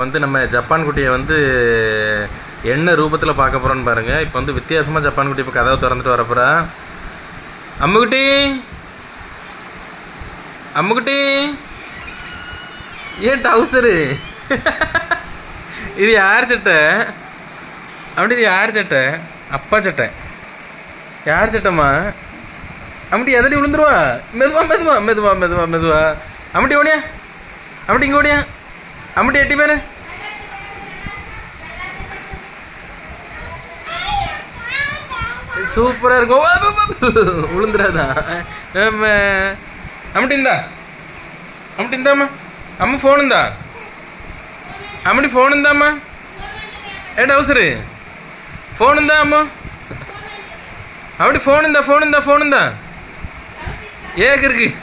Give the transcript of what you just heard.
வந்து நம்ம ஜப்பான் குட்டியை வந்து என்ன ரூபத்தில் பார்க்க போகிறோன்னு பாருங்கள் இப்போ வந்து வித்தியாசமாக ஜப்பான் குட்டி இப்போ கதவை திறந்துட்டு வரப்போகிறா அம்முக்குட்டி அம்முக்குட்டி ஏன் டவுசரு இது யார் சட்டை அப்படி இது யார் சட்டை அப்பா சட்டை யார் சட்டைம்மா அம்மட்டி எதடி விழுந்துருவா மெதுவா மெதுவா மெதுவா மெதுவா மெதுவா அம்மட்டி ஓடியா அம்மட்டி இங்கே ஓடியா அம்மட்டி எட்டி பேரு சூப்பரா இருக்கும் வா, வா, வா. விழுந்துடாதான் ஆமா. அம்மட்டி இந்தா அம்மட்டி இந்தாம்மா அம்மா ஃபோன் இந்தா அம்மட்டி ஃபோன் இந்தாம்மா ஏ டவுசரு ஃபோன் இந்தா அம்மா அப்படி ஃபோன் இந்தா ஃபோன் இந்தா ஃபோன் இந்தா ஏக்கு இருக்கு